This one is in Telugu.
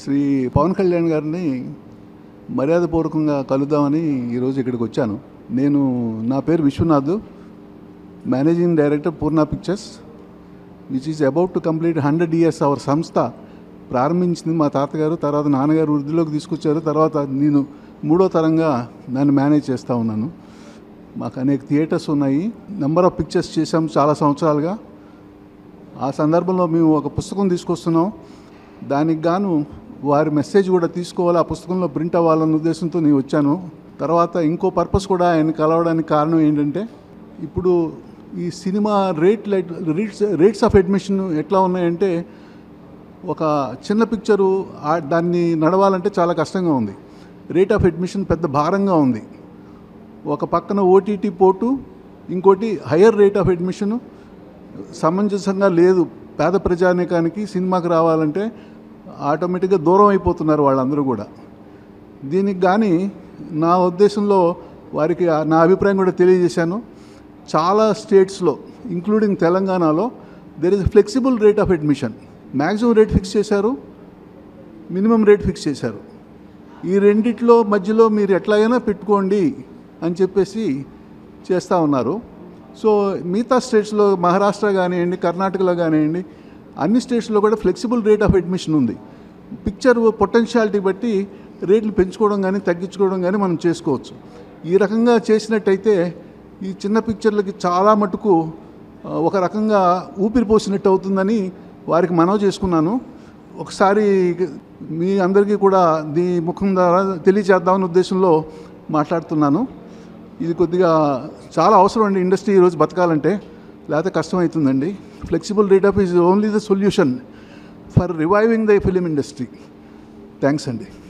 శ్రీ పవన్ కళ్యాణ్ గారిని మర్యాదపూర్వకంగా కలుద్దామని ఈరోజు ఇక్కడికి వచ్చాను నేను నా పేరు Viswanath managing director Poorna pictures which is about to complete hundred years our సంస్థ ప్రారంభించింది మా తాతగారు తర్వాత నాన్నగారు వృద్ధిలోకి తీసుకొచ్చారు తర్వాత నేను మూడో తరంగా దాన్ని మేనేజ్ చేస్తూ ఉన్నాను మాకు అనేక థియేటర్స్ ఉన్నాయి నెంబర్ ఆఫ్ పిక్చర్స్ చేసాం చాలా సంవత్సరాలుగా ఆ సందర్భంలో మేము ఒక పుస్తకం తీసుకొస్తున్నాం దానికి గాను వారి మెసేజ్ కూడా తీసుకోవాలి ఆ పుస్తకంలో ప్రింట్ అవ్వాలన్న ఉద్దేశంతో నేను వచ్చాను తర్వాత ఇంకో పర్పస్ కూడా ఆయన కలవడానికి కారణం ఏంటంటే ఇప్పుడు ఈ cinema rate rates rates of admission ఎట్లా ఉన్నాయంటే ఒక చిన్న పిక్చరు ఆ- దాన్ని నడవాలంటే చాలా కష్టంగా ఉంది రేట్ ఆఫ్ అడ్మిషన్ పెద్ద భారంగా ఉంది ఒక పక్కన ఓటీటీ పోటు ఇంకోటి హయ్యర్ రేట్ ఆఫ్ అడ్మిషన్ సమంజసంగా లేదు పేద ప్రజానీకానికి సినిమాకి రావాలంటే ఆటోమేటిక్గా దూరం అయిపోతున్నారు వాళ్ళందరూ కూడా దీనికి కానీ నా ఉద్దేశంలో వారికి ఆ- నా అభిప్రాయం కూడా తెలియజేశాను చాలా స్టేట్స్లో ఇంక్లూడింగ్ తెలంగాణలో there is flexible rate of admission maximum rate fix చేశారు మినిమం రేట్ ఫిక్స్ చేశారు ఈ రెండిట్లో మధ్యలో మీరు ఎట్లాగైనా పెట్టుకోండి అని చెప్పేసి చేస్తూ ఉన్నారు సో మిగతా స్టేట్స్లో మహారాష్ట్ర కానివ్వండి కర్ణాటకలో కానివ్వండి అన్ని స్టేట్స్లో కూడా ఫ్లెక్సిబుల్ రేట్ ఆఫ్ అడ్మిషన్ ఉంది పిక్చర్ పొటెన్షియాలిటీ బట్టి రేట్లు పెంచుకోవడం కానీ తగ్గించుకోవడం కానీ మనం చేసుకోవచ్చు ఈ రకంగా చేసినట్టయితే ఈ చిన్న పిక్చర్లకి చాలా మటుకు ఆ, ఒక రకంగా ఊపిరి పోసినట్టు అవుతుందని వారికి మనవి చేసుకున్నాను ఒకసారి మీ అందరికీ కూడా దీని ముఖం ద్వారా తెలియచేద్దామనే ఉద్దేశంలో మాట్లాడుతున్నాను ఇది కొద్దిగా చాలా అవసరం అండి ఇండస్ట్రీ ఈరోజు బతకాలంటే లేకపోతే కష్టమవుతుందండి flexible rate of is only the solution for reviving the film industry thanks అండి